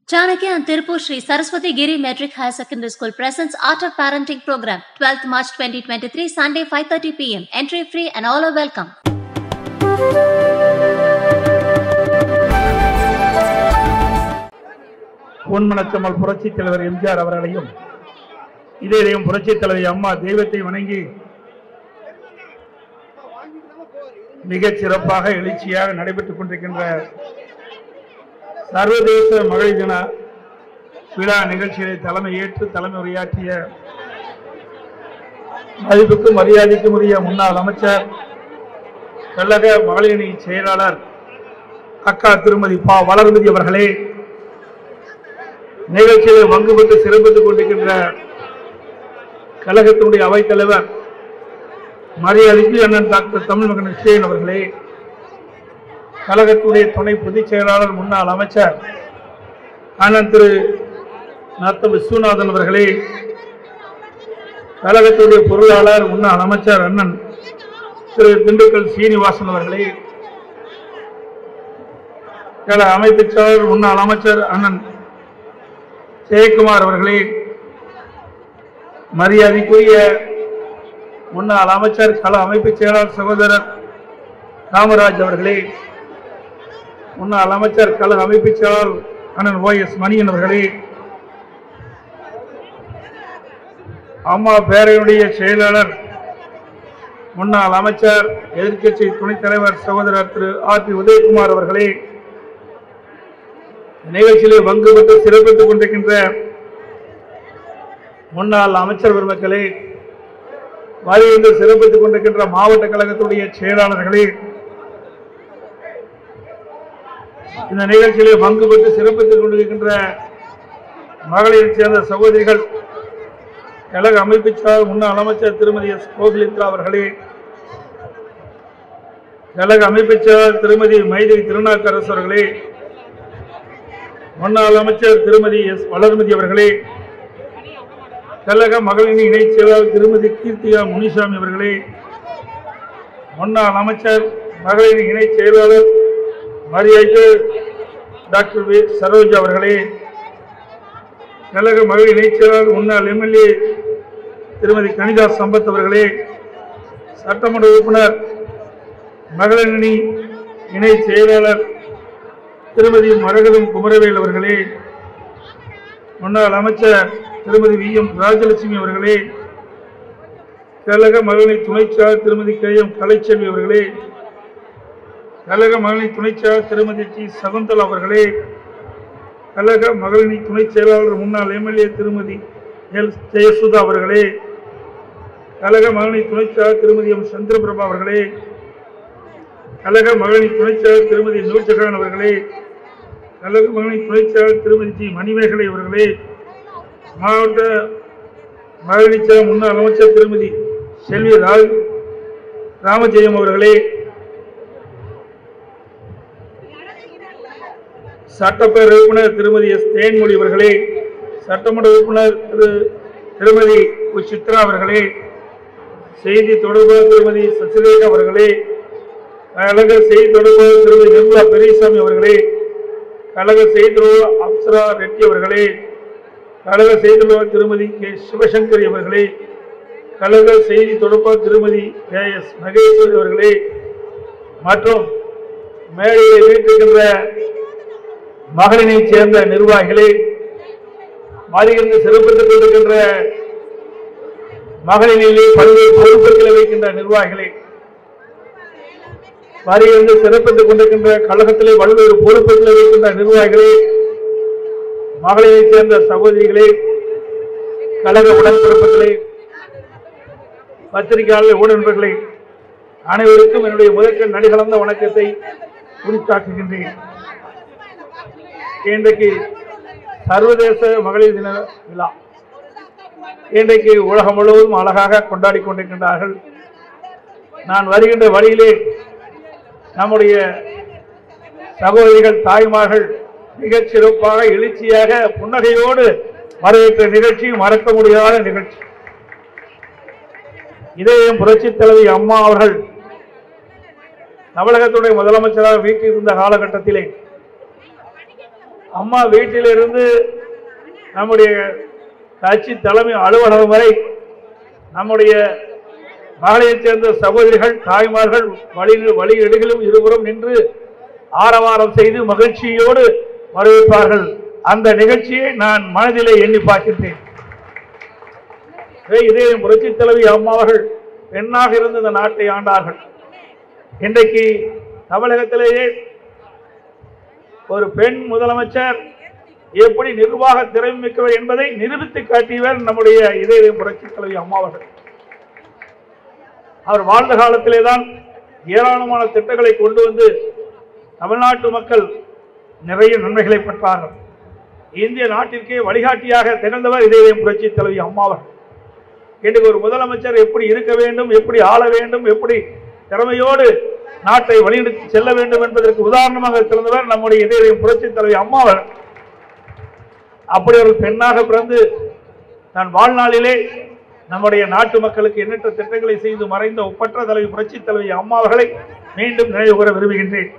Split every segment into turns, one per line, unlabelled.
Chanakya and Tirupur Sri Saraswati Giri Metric Higher Secondary School presents Art of Parenting program 12th March 2023 Sunday 5:30 pm entry free and all are welcome
பொன்மனச்சம்மல் புரட்சித் தலைவர் எம்ஜிஆர் அவர்களையும் இதேதையும் புரட்சித் தலைவி அம்மா தெய்வத்தை வணங்கி மிகச் சிறப்பாக எழுச்சியாக நடைபெற்றுக் கொண்டிருக்கின்ற சர்வதேச மகளிர் தின விழா நிகழ்ச்சிகளை தலைமை ஏற்று தலைமை உரையாற்றிய மதிப்புக்கும் மரியாதைக்கும் உரிய முன்னாள் அமைச்சர் கழக மகளிரணி செயலாளர் அக்கா திருமதி பா வளர்மதி அவர்களே நிகழ்ச்சியில் பங்கு பெற்று சிறப்பித்துக் கொண்டிருக்கின்ற கழகத்தினுடைய அவைத்தலைவர் மரியாதைக்கு அண்ணன் டாக்டர் தமிழ்மகன் விஜயன் அவர்களே கழகத்துடைய துணை பொதுச் செயலாளர் முன்னாள் அமைச்சர் அண்ணன் திரு நத்த விஸ்வநாதன் அவர்களே கழகத்துடைய பொருளாளர் முன்னாள் அமைச்சர் அண்ணன் திரு திண்டுக்கல் சீனிவாசன் அவர்களே கழக அமைப்பு செயலாளர் முன்னாள் அமைச்சர் அண்ணன் ஜெயக்குமார் அவர்களே மரியாதைக்குரிய முன்னாள் அமைச்சர் கள அமைப்பு செயலாளர் சகோதரர் காமராஜ் அவர்களே முன்னாள் அமைச்சர் கள அமைப்பு செயலாளர் அண்ணன் ஓ எஸ் மணியன் அவர்களே அம்மா பேரவையுடைய செயலாளர் முன்னாள் அமைச்சர் எதிர்க்கட்சி துணைத் தலைவர் சகோதரர் திரு ஆர் பி உதயகுமார் அவர்களே நிகழ்ச்சியில் பங்கு பெற்று சிறப்பித்துக் கொண்டிருக்கின்ற முன்னாள் அமைச்சர் பெருமக்களே வருகின்ற சிறப்பித்துக் கொண்டிருக்கின்ற மாவட்ட கழகத்துடைய செயலாளர்களே இந்த நிகழ்ச்சியிலே பங்கு பெற்று சிறப்பித்துக் கொண்டிருக்கின்ற மகளிரைச் சேர்ந்த சகோதரிகள் கழக அமைப்பு சார் முன்னாள் அமைச்சர் திருமதி எஸ் கோகிலித்ரா அவர்களே கழக அமைப்பு செயலாளர் திருமதி மைதிரி திருநாக்கரசு அவர்களே முன்னாள் அமைச்சர் திருமதி எஸ் வளர்மதி அவர்களே கழக மகளிர் இணை செயலாளர் திருமதி கீர்த்திகா முனிசாமி அவர்களே முன்னாள் அமைச்சர் மகளிர் இணை செயலாளர் மரியாதை டாக்டர் வி சரோஜா அவர்களே கழக மகளிர் இணை செயலாளர் முன்னாள் எம்எல்ஏ திருமதி கனிதா சம்பத் அவர்களே சட்டமன்ற உறுப்பினர் மகளிர் அணி இணை செயலாளர் திருமதி மரகதம் குமரவேல் அவர்களே முன்னாள் அமைச்சர் திருமதி வி எம் ராஜலட்சுமி அவர்களே கழக மகளிர் துணைச்சார் திருமதி கே எம் கலைச்செல்வி அவர்களே கழக மகளிர் துணைச்சார் திருமதி டி சகுந்தலா அவர்களே கழக மகளிர் துணைச் செயலாளர் முன்னாள் எம்எல்ஏ திருமதி எல் ஜெயசுதா அவர்களே கழக மகளிர் துணைச்சார் திருமதி எம் சந்திரபிரபா அவர்களே கழக மகளிர் துணைச்சாளர் திருமதி நூர்ஜஹான் அவர்களே கழக மகளிர் துணைச்சாளர் திருமதி ஜி மணிமேகலை அவர்களே மாவட்ட மகளிர் செயலர் முன்னாள் அமைச்சர் திருமதி செல்வி ராஜ் ராமஜெயம் அவர்களே சட்டப்பேரவை உறுப்பினர் திருமதி எஸ் தேன்மொழி அவர்களே சட்டமன்ற உறுப்பினர் திரு திருமதி உ. சித்ரா அவர்களே செய்தி தொடர்பாளர் திருமதி சசிரேகா அவர்களே கழக செய்தி தொடர்பாளர் திருமதி நிர்மலா பெரியசாமி அவர்களே கழக செய்தி தொடர்பாளர் அப்சரா ரெட்டி அவர்களே கழக செய்தி தொடர்பாளர் திருமதி கே சிவசங்கரி அவர்களே கழக செய்தி தொடர்பாளர் திருமதி கே எஸ் மகேஸ்வரி அவர்களே மற்றும் மேடையை வீட்டிருக்கின்ற மகளிரைச் சேர்ந்த நிர்வாகிகளே வருகின்ற சிறப்பித்துக் கொண்டிருக்கின்ற மகளிரிலே பல்வேறு பொறுப்புகளை வைக்கின்ற நிர்வாகிகளே வருகின்ற சிறப்பித்துக் கொண்டிருக்கின்ற கழகத்திலே பல்வேறு பொறுப்புகளை வைக்கின்ற நிர்வாகிகளே மகளிரைச் சேர்ந்த சகோதரிகளே கழக உடன்பிறப்புகளே பத்திரிகையாளர் ஊடகங்களே அனைவருக்கும் என்னுடைய முதற்கண் நடிகலந்த வணக்கத்தை குறித்தாக்குகின்றேன் இன்றைக்கு சர்வதேச மகளிர் தின விழா இன்றைக்கு உலகம் முழுவதும் அழகாக கொண்டாடி கொண்டிருக்கின்றார்கள் நான் வருகின்ற வழியிலே நம்முடைய சகோதரிகள் தாய்மார்கள் மிகச் சிறப்பாக எழுச்சியாக புன்னகையோடு வரவேற்ற நிகழ்ச்சி மறக்க முடியாத நிகழ்ச்சி இதயம் புரட்சித் தலைவி அம்மா அவர்கள் தமிழகத்துடைய முதலமைச்சராக வீட்டில் இருந்த காலகட்டத்திலே அம்மா வீட்டிலிருந்து நம்முடைய கட்சி தலைமை அலுவலகம் வரை நம்முடைய மகளையைச் சேர்ந்த சகோதரிகள் தாய்மார்கள் வழி வழிநெடுகிலும் இருபுறம் நின்று ஆரவாரம் செய்து மகிழ்ச்சியோடு வரவேற்பார்கள் அந்த நிகழ்ச்சியை நான் மனதிலே எண்ணி பார்க்கின்றேன் இதே புரட்சி தலைவி அம்மா அவர்கள் பெண்ணாக இருந்து இந்த நாட்டை ஆண்டார்கள் இன்றைக்கு தமிழகத்திலேயே ஒரு பெண் முதலமைச்சர் எப்படி நிர்வாக திறமை மிக்கவர் என்பதை நிரூபித்து காட்டியவர் நம்முடைய இதய புரட்சி தலைவி அம்மா அவர்கள் அவர் வாழ்ந்த காலத்திலே தான் ஏராளமான திட்டங்களை கொண்டு வந்து தமிழ்நாட்டு மக்கள் நிறைய நன்மைகளை பெற்றார்கள் இந்திய நாட்டிற்கே வழிகாட்டியாக திகழ்ந்தவர் இதய புரட்சி தலைவி அம்மா அவர்கள் இன்றைக்கு ஒரு முதலமைச்சர் எப்படி இருக்க வேண்டும் எப்படி ஆள வேண்டும் எப்படி திறமையோடு நாட்டை வழிநடத்தி செல்ல வேண்டும் என்பதற்கு உதாரணமாக திறந்தவர் நம்முடைய இதய புரட்சி தலைவி அம்மா அவர்கள் அப்படி ஒரு பெண்ணாக பிறந்து தன் வாழ்நாளிலே நம்முடைய நாட்டு மக்களுக்கு எண்ணற்ற திட்டங்களை செய்து மறைந்த ஒப்பற்ற தலைவி புரட்சி தலைவி அம்மா அவர்களை மீண்டும் நினைவு கூற விரும்புகின்றேன்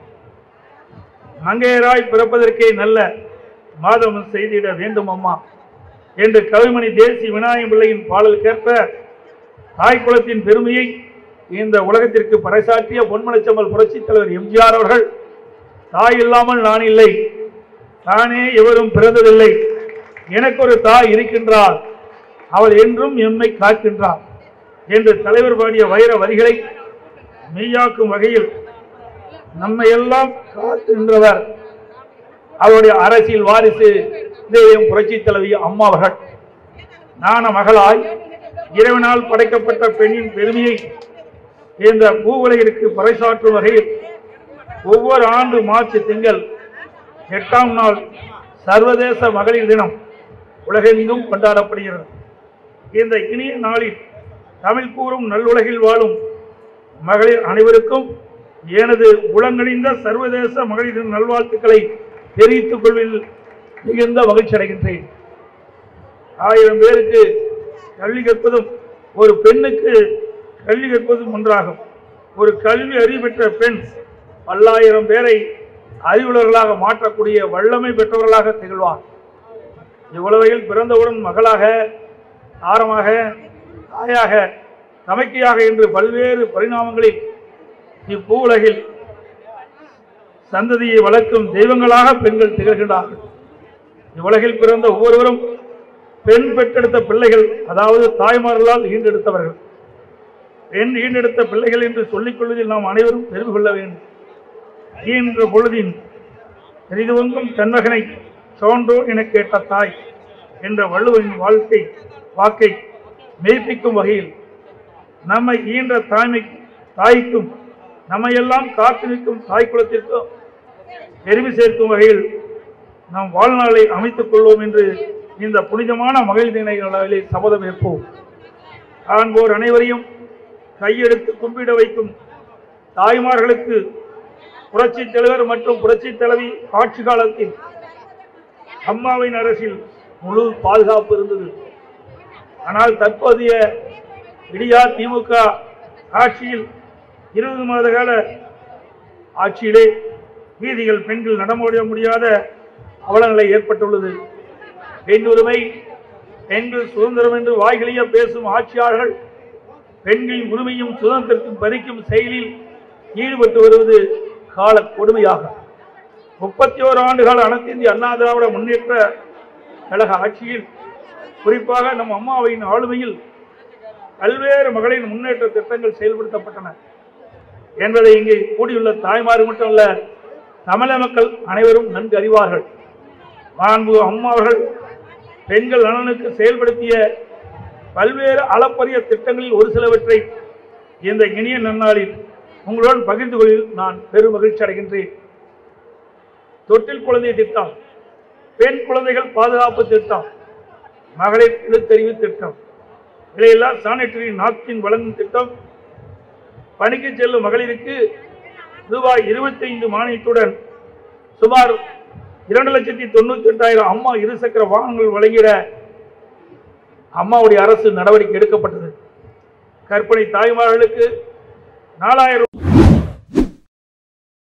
மங்கையராய் பிறப்பதற்கே நல்ல மாதம் செய்திட வேண்டும் அம்மா என்று கவிமணி தேசி விநாயகம் பிள்ளையின் பாடலுக்கேற்ப தாய்க்குளத்தின் பெருமையை இந்த உலகத்திற்கு பறைசாற்றிய பொன்மனச்சம்பல் புரட்சித் தலைவர் எம்ஜிஆர் அவர்கள் தாய் இல்லாமல் நான் இல்லை தானே எவரும் பிறந்ததில்லை எனக்கு ஒரு தாய் இருக்கின்றாள் அவள் என்றும் எம்மை காக்கின்றாள் என்று தலைவர் பாடிய வைர வரிகளை மெய்யாக்கும் வகையில் நம்மை எல்லாம் காக்கின்றவர் அவருடைய அரசியல் வாரிசு இதயம் புரட்சி தலைவி அம்மா அவர்கள் நான மகளாய் இறைவனால் படைக்கப்பட்ட பெண்ணின் பெருமையை இந்த பூவுலகிற்கு பறைசாற்றும் வகையில் ஒவ்வொரு ஆண்டு மார்ச் திங்கள் எட்டாம் நாள் சர்வதேச மகளிர் தினம் உலகெங்கும் கொண்டாடப்படுகிறது இந்த இனிய நாளில் தமிழ் கூறும் நல்லுலகில் வாழும் மகளிர் அனைவருக்கும் எனது உலங்கணிந்த சர்வதேச மகளிர் தின நல்வாழ்த்துக்களை தெரிவித்துக் கொள்வதில் மிகுந்த மகிழ்ச்சி அடைகின்றேன் ஆயிரம் பேருக்கு கல்வி கற்பதும் ஒரு பெண்ணுக்கு கல்வி கற்பதும் ஒன்றாகும் ஒரு கல்வி அறிவு பெற்ற பெண் பல்லாயிரம் பேரை அறிவுள்ளவர்களாக மாற்றக்கூடிய வல்லமை பெற்றவர்களாக திகழ்வார் இவ்வுலகில் பிறந்தவுடன் மகளாக தாரமாக தாயாக தமைக்கையாக என்று பல்வேறு பரிணாமங்களில் இப்பூவுலகில் சந்ததியை வளர்க்கும் தெய்வங்களாக பெண்கள் திகழ்கின்றார்கள் இவ்வுலகில் பிறந்த ஒவ்வொருவரும் பெண் பெற்றெடுத்த பிள்ளைகள் அதாவது தாய்மார்களால் ஈண்டெடுத்தவர்கள் பெண் ஈண்டெடுத்த பிள்ளைகள் என்று சொல்லிக் கொள்வதில் நாம் அனைவரும் பெருமை கொள்ள வேண்டும் ஈன்ற பொழுதின் பெரிதுவங்கும் தன்மகனை சோன்றோ என கேட்ட தாய் என்ற வள்ளுவரின் வாழ்க்கை வாக்கை மெய்ப்பிக்கும் வகையில் நம்மை ஈன்ற தாய்மை தாய்க்கும் நம்மையெல்லாம் காத்து நிற்கும் தாய் குலத்திற்கும் பெருமை சேர்க்கும் வகையில் நம் வாழ்நாளை அமைத்துக் கொள்வோம் என்று இந்த புனிதமான மகளிர் தின நாளிலே சபதம் ஏற்போம் காண்போர் அனைவரையும் கையெடுத்து கும்பிட வைக்கும் தாய்மார்களுக்கு புரட்சித் தலைவர் மற்றும் புரட்சித் தலைவி ஆட்சி காலத்தில் அம்மாவின் அரசில் முழு பாதுகாப்பு இருந்தது ஆனால் தற்போதைய இடியா திமுக ஆட்சியில் இருபது மாத கால ஆட்சியிலே வீதிகள் பெண்கள் நடமாட முடியாத அவலநிலை ஏற்பட்டுள்ளது பெண் உரிமை பெண்கள் சுதந்திரம் என்று வாய்களிய பேசும் ஆட்சியாளர்கள் பெண்களின் உரிமையும் சுதந்திரத்தையும் பறிக்கும் செயலில் ஈடுபட்டு வருவது கால கொடுமையாகும் முப்பத்தி ஓரு ஆண்டுகால அனைத்து இந்திய அண்ணா திராவிட முன்னேற்ற கழக ஆட்சியில் குறிப்பாக நம் அம்மாவின் ஆளுமையில் பல்வேறு மகளிர் முன்னேற்ற திட்டங்கள் செயல்படுத்தப்பட்டன என்பதை இங்கே கூடியுள்ள தாய்மார் மட்டுமல்ல தமிழக மக்கள் அனைவரும் நன்கு அறிவார்கள் மாண்பு அம்மா அவர்கள் பெண்கள் நலனுக்கு செயல்படுத்திய பல்வேறு அளப்பரிய திட்டங்களில் ஒரு சிலவற்றை இந்த இனிய நன்னாளில் உங்களுடன் பகிர்ந்து கொள்வதில் நான் பெரும் மகிழ்ச்சி அடைகின்றேன் தொட்டில் குழந்தை திட்டம் பெண் குழந்தைகள் பாதுகாப்பு திட்டம் மகளிர் எழுத்தறிவு திட்டம் இதையெல்லா சானிட்டரி நாப்கின் வழங்கும் திட்டம் பணிக்கு செல்லும் மகளிருக்கு ரூபாய் இருபத்தைந்து மானியத்துடன் சுமார் இரண்டு லட்சத்தி தொண்ணூத்தி எட்டாயிரம் அம்மா இருசக்கர வாகனங்கள் வழங்கிட அம்மாவுடைய அரசு நடவடிக்கை எடுக்கப்பட்டது கற்பனை தாய்மார்களுக்கு நாலாயிரம்